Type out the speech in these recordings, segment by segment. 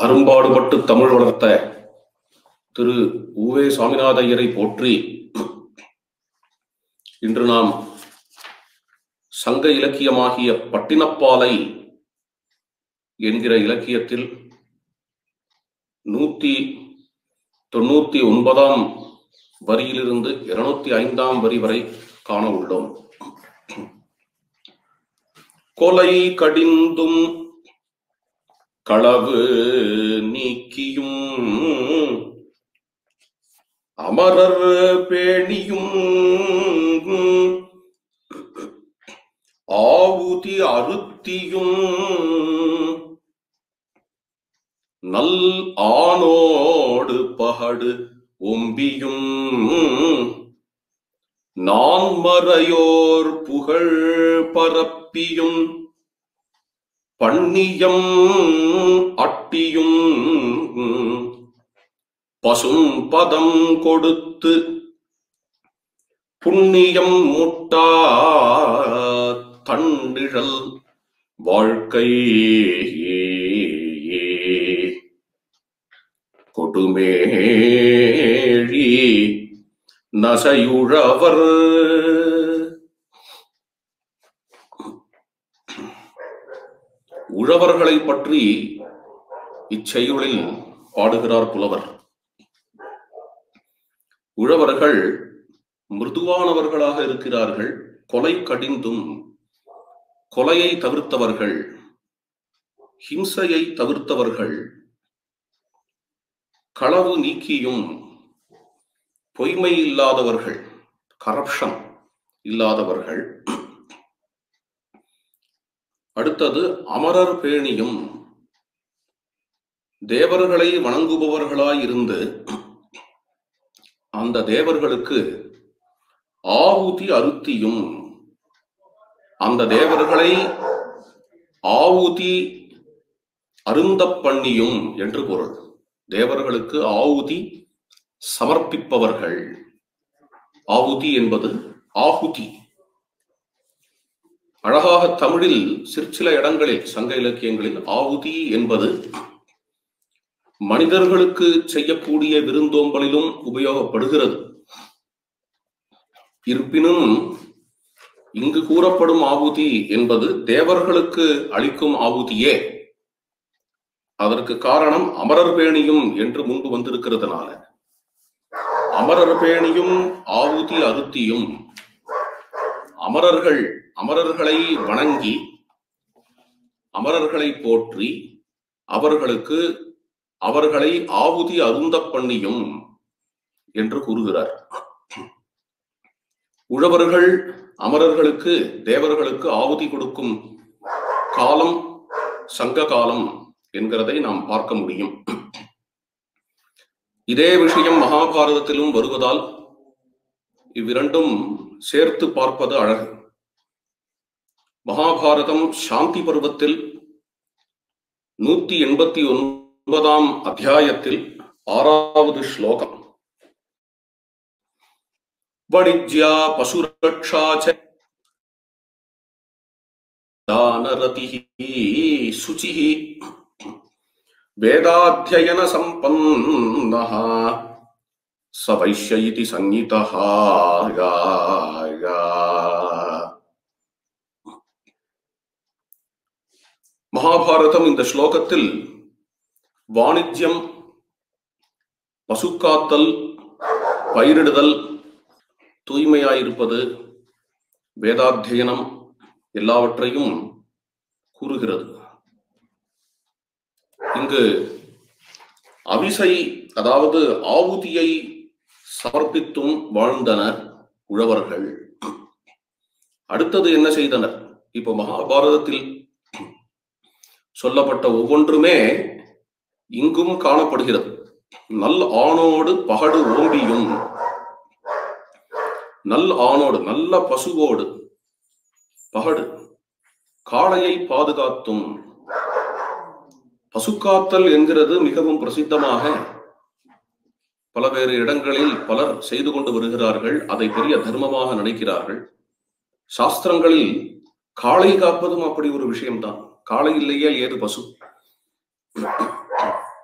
அரும்பாடுபட்டு தமிழ் வளர்த்த திரு உவே சாமிநாத ஐயரை போற்றி இன்று நாம் சங்க இலக்கியமாகிய பட்டினப்பாலை என்கிற இலக்கியத்தில் நூத்தி தொண்ணூத்தி ஒன்பதாம் வரியிலிருந்து இருநூத்தி ஐந்தாம் வரி வரை காண உள்ளோம் கொலை கடிந்தும் களவு நீக்கியும் அமரர் பேணியும் ஆவுதி அருத்தியும் நல் ஆனோடு பகடு ஒம்பியும் நான்மறையோர் புகழ் பரப்பியும் பண்ணியம் அட்டியும் பசும் பதம் கொடுத்து புண்ணியம் முட்டா தண்டிழல் வாழ்க்கை கொடுமேழி நசையுழவர் உழவர்களை பற்றி இச்செய்யுளில் பாடுகிறார் புலவர் உழவர்கள் மிருதுவானவர்களாக இருக்கிறார்கள் கொலை கடிந்தும் கொலையை தவிர்த்தவர்கள் ஹிம்சையை தவிர்த்தவர்கள் களவு நீக்கியும் பொய்மை இல்லாதவர்கள் கரப்ஷன் இல்லாதவர்கள் அடுத்தது அமரர் பேணியும் தேவர்களை வணங்குபவர்களாய் இருந்து அந்த தேவர்களுக்கு ஆவுதி அருத்தியும் அந்த தேவர்களை ஆவுதி அருந்த பண்ணியும் என்று பொருள் தேவர்களுக்கு ஆவுதி சமர்ப்பிப்பவர்கள் ஆவுதி என்பது ஆகுதி அழகாக தமிழில் சிற்சில இடங்களில் சங்க இலக்கியங்களில் ஆவுதி என்பது மனிதர்களுக்கு செய்யக்கூடிய விருந்தோம்பலிலும் உபயோகப்படுகிறது இருப்பினும் இங்கு கூறப்படும் ஆவுதி என்பது தேவர்களுக்கு அளிக்கும் ஆவுதியே அதற்கு காரணம் அமரர் பேணியும் என்று முன்பு வந்திருக்கிறதுனால அமரர் பேணியும் ஆவுதி அருத்தியும் அமரர்கள் அமரர்களை வணங்கி அமரர்களை போற்றி அவர்களுக்கு அவர்களை ஆவுதி அருந்த பண்ணியும் என்று கூறுகிறார் உழவர்கள் அமரர்களுக்கு தேவர்களுக்கு ஆவுதி கொடுக்கும் காலம் சங்க காலம் என்கிறதை நாம் பார்க்க முடியும் இதே விஷயம் மகாபாரதத்திலும் வருவதால் இவ்விரண்டும் சேர்த்து பார்ப்பது அழகு மகாபாரதம் சாந்தி பருவத்தில் நூத்தி எண்பத்தி ஒன்பதாம் அத்தியாயத்தில் ஆறாவது ஸ்லோகம் வணிஜ்யா பசுரக்ஷாச்ச தானரதிः சுச்சிः வேதாத்தியன சம்பன்னः स वैश्य इति संहितः மகாபாரதம் இந்த ஸ்லோகத்தில் வாணிஜ்யம் பசுக்காத்தல் பயிரிடுதல் தூய்மையாயிருப்பது வேதாத்தியனம் எல்லாவற்றையும் கூறுகிறது இங்கு அவிசை அதாவது ஆவுதியை சமர்ப்பித்தும் வாழ்ந்தனர் உழவர்கள் அடுத்தது என்ன செய்தனர் இப்போ மகாபாரதத்தில் சொல்லப்பட்ட ஒவ்வொன்றுமே இங்கும் காணப்படுகிறது நல் ஆணோடு பகடு ஓம்பியும் நல் ஆணோடு நல்ல பசுவோடு பகடு காளையை பாதுகாத்தும் பசுக்காத்தல் என்கிறது மிகவும் பிரசித்தமாக பலவேறு இடங்களில் பலர் செய்து கொண்டு வருகிறார்கள் அதை பெரிய தர்மமாக நினைக்கிறார்கள் சாஸ்திரங்களில் காளை காப்பதும் அப்படி ஒரு விஷயம்தான் காளை இல்லையே ஏது பசு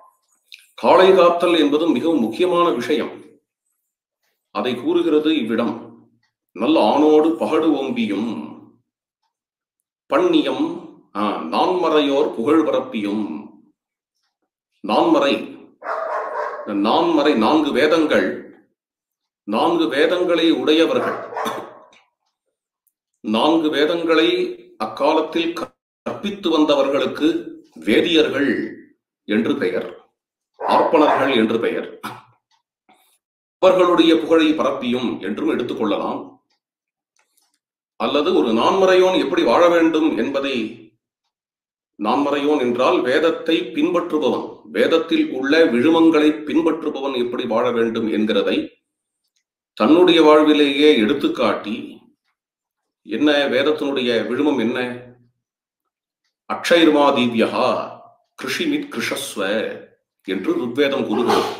காளை காத்தல் என்பது மிகவும் முக்கியமான விஷயம் அதை கூறுகிறது இவ்விடம் நல்ல ஆணோடு பகடு ஓம்பியும் பண்ணியம் ஆ, நான்மறையோர் புகழ் பரப்பியும் நான்மறை இந்த நான்மறை நான்கு வேதங்கள் நான்கு வேதங்களை உடையவர்கள் நான்கு வேதங்களை அக்காலத்தில் கற்பித்து வந்தவர்களுக்கு வேதியர்கள் என்று பெயர் ஆர்ப்பணர்கள் என்று பெயர் அவர்களுடைய புகழை பரப்பியும் என்றும் எடுத்துக்கொள்ளலாம் அல்லது ஒரு நான்மறையோன் எப்படி வாழ வேண்டும் என்பதை நான்மறையோன் என்றால் வேதத்தை பின்பற்றுபவன் வேதத்தில் உள்ள விழுமங்களை பின்பற்றுபவன் எப்படி வாழ வேண்டும் என்கிறதை தன்னுடைய வாழ்விலேயே எடுத்துக்காட்டி என்ன வேதத்தினுடைய விழுமம் என்ன அக்ஷயர்மாதீவியா கிருஷிமித் கிருஷஸ்வ என்று ருக்வேதம் கூறுகிறது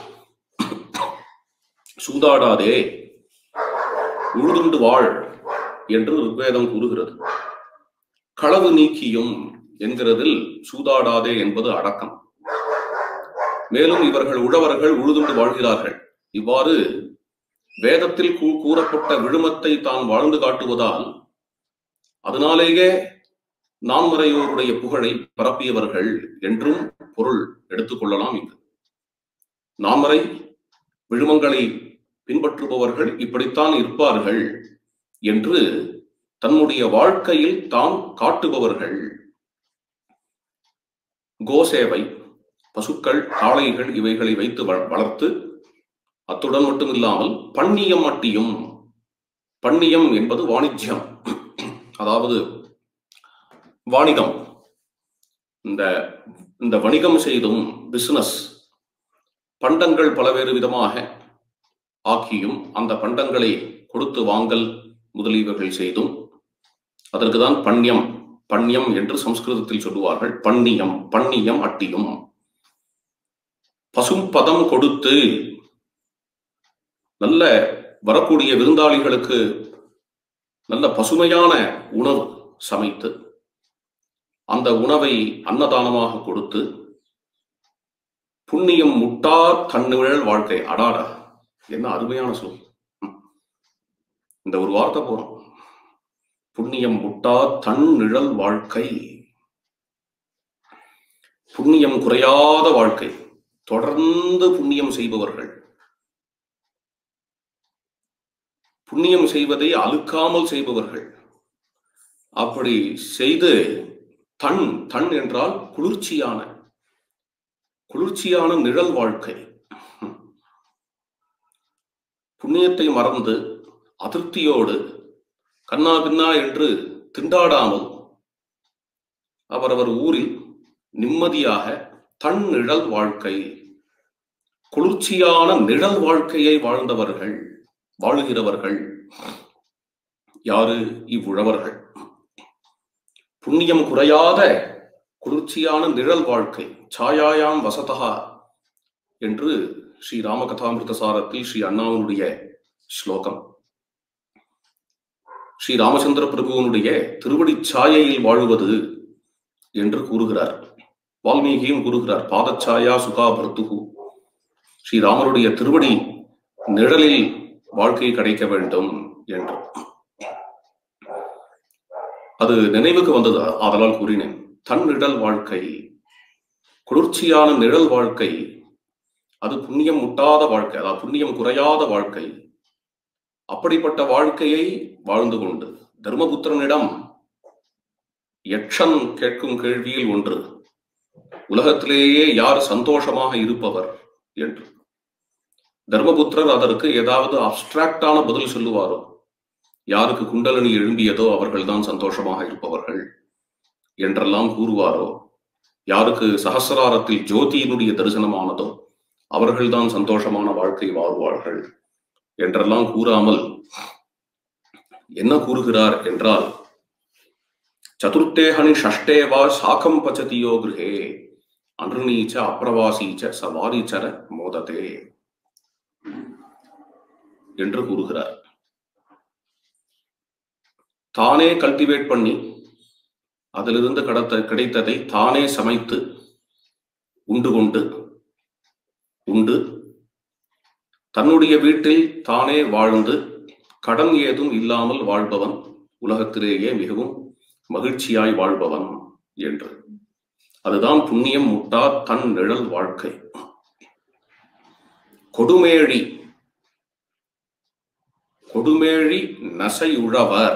சூதாடாதே உழுதுண்டு வாழ் என்று ருக்வேதம் கூறுகிறது களவு நீக்கியும் என்கிறதில் சூதாடாதே என்பது அடக்கம் மேலும் இவர்கள் உழவர்கள் உழுதுண்டு வாழ்கிறார்கள் இவ்வாறு வேதத்தில் கூ- கூறப்பட்ட விழுமத்தை தான் வாழ்ந்து காட்டுவதால் அதனாலேயே நான்மறையோருடைய புகழை பரப்பியவர்கள் என்றும் பொருள் எடுத்துக்கொள்ளலாம் இங்கு நான்மறை விழுமங்களை பின்பற்றுபவர்கள் இப்படித்தான் இருப்பார்கள் என்று தன்னுடைய வாழ்க்கையில் தாம் காட்டுபவர்கள் கோசேவை பசுக்கள் காளைகள் இவைகளை வைத்து வள- வளர்த்து அத்துடன் மட்டும் இல்லாமல் பண்ணியம் அட்டியும் பண்ணியம் என்பது வாணிஜ்யம் அதாவது வாணிகம் இந்த இந்த வணிகம் செய்தும் பிசினஸ் பண்டங்கள் பலவேறு விதமாக ஆக்கியும் அந்த பண்டங்களை கொடுத்து வாங்கல் முதலியவர்கள் செய்தும் அதற்கு தான் பண்யம் பண்யம் என்று சம்ஸ்கிருதத்தில் சொல்லுவார்கள் பண்ணியம் பண்ணியம் அட்டியும் பசும் பதம் கொடுத்து நல்ல வரக்கூடிய விருந்தாளிகளுக்கு நல்ல பசுமையான உணவு சமைத்து அந்த உணவை அன்னதானமாக கொடுத்து புண்ணியம் முட்டா தன்னிழல் வாழ்க்கை அடாடா என்ன அருமையான சொல் ம். இந்த ஒரு வார்த்தை போறோம் புண்ணியம் முட்டா தன் நிழல் வாழ்க்கை புண்ணியம் குறையாத வாழ்க்கை தொடர்ந்து புண்ணியம் செய்பவர்கள் புண்ணியம் செய்வதை அழுக்காமல் செய்பவர்கள் அப்படி செய்து தன் தன் என்றால் குளிர்ச்சியான குளிர்ச்சியான நிழல் வாழ்க்கை புண்ணியத்தை மறந்து அதிருப்தியோடு கண்ணா பின்னா என்று திண்டாடாமல் அவரவர் ஊரில் நிம்மதியாக தன் நிழல் வாழ்க்கை குளிர்ச்சியான நிழல் வாழ்க்கையை வாழ்ந்தவர்கள் வாழுகிறவர்கள் யாரு இவ்வுழவர்கள் புண்ணியம் குறையாத குளிர்ச்சியான நிழல் வாழ்க்கை சாயாயாம் வசதா என்று ஸ்ரீ ராமகதாமிருத சாரத்தில் ஸ்ரீ அண்ணாவினுடைய ஸ்லோகம் ஸ்ரீ ராமச்சந்திர பிரபுவனுடைய திருவடி சாயையில் வாழுவது என்று கூறுகிறார் வால்மீகியும் கூறுகிறார் பாதச்சாயா சுகா பர்த்துகு ஸ்ரீராமருடைய திருவடி நிழலில் வாழ்க்கை கிடைக்க வேண்டும் என்று அது நினைவுக்கு வந்தது ஆதலால் கூறினேன் தன் நிழல் வாழ்க்கை குளிர்ச்சியான நிழல் வாழ்க்கை அது புண்ணியம் முட்டாத வாழ்க்கை அதாவது புண்ணியம் குறையாத வாழ்க்கை அப்படிப்பட்ட வாழ்க்கையை வாழ்ந்து கொண்டு தர்மபுத்திரனிடம் யக்ஷன் கேட்கும் கேள்வியில் ஒன்று உலகத்திலேயே யார் சந்தோஷமாக இருப்பவர் என்று தர்மபுத்திரர் அதற்கு ஏதாவது அப்டிராக்டான பதில் சொல்லுவாரோ யாருக்கு குண்டலனி எழும்பியதோ அவர்கள்தான் சந்தோஷமாக இருப்பவர்கள் என்றெல்லாம் கூறுவாரோ யாருக்கு சகசிராரத்தில் ஜோதியினுடைய தரிசனமானதோ அவர்கள்தான் சந்தோஷமான வாழ்க்கை வாழ்வார்கள் என்றெல்லாம் கூறாமல் என்ன கூறுகிறார் என்றால் சதுர்த்தேஹனி ஷஷ்டே வா சாக்கம் பச்சதியோ கிருஹே அன்றுநீச்ச அப்பிரவாசீச்ச சவாரிச்சர மோததே என்று கூறுகிறார் தானே கல்டிவேட் பண்ணி அதிலிருந்து கடத்த கிடைத்ததை தானே சமைத்து உண்டு கொண்டு உண்டு தன்னுடைய வீட்டில் தானே வாழ்ந்து கடன் ஏதும் இல்லாமல் வாழ்பவன் உலகத்திலேயே மிகவும் மகிழ்ச்சியாய் வாழ்பவன் என்று அதுதான் புண்ணியம் முட்டா தன் நிழல் வாழ்க்கை கொடுமேழி கொடுமேழி நசையுழவர்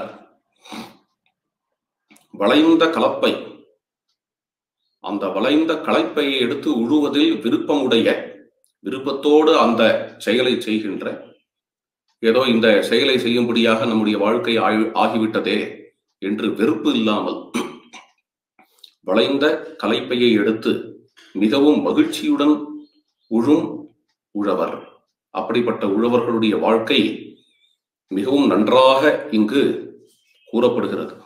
வளைந்த கலப்பை அந்த வளைந்த கலப்பையை எடுத்து உழுவதில் விருப்பமுடைய விருப்பத்தோடு அந்த செயலை செய்கின்ற ஏதோ இந்த செயலை செய்யும்படியாக நம்முடைய வாழ்க்கை ஆயி- ஆகிவிட்டதே என்று வெறுப்பு இல்லாமல் வளைந்த கலைப்பையை எடுத்து மிகவும் மகிழ்ச்சியுடன் உழும் உழவர் அப்படிப்பட்ட உழவர்களுடைய வாழ்க்கை மிகவும் நன்றாக இங்கு கூறப்படுகிறது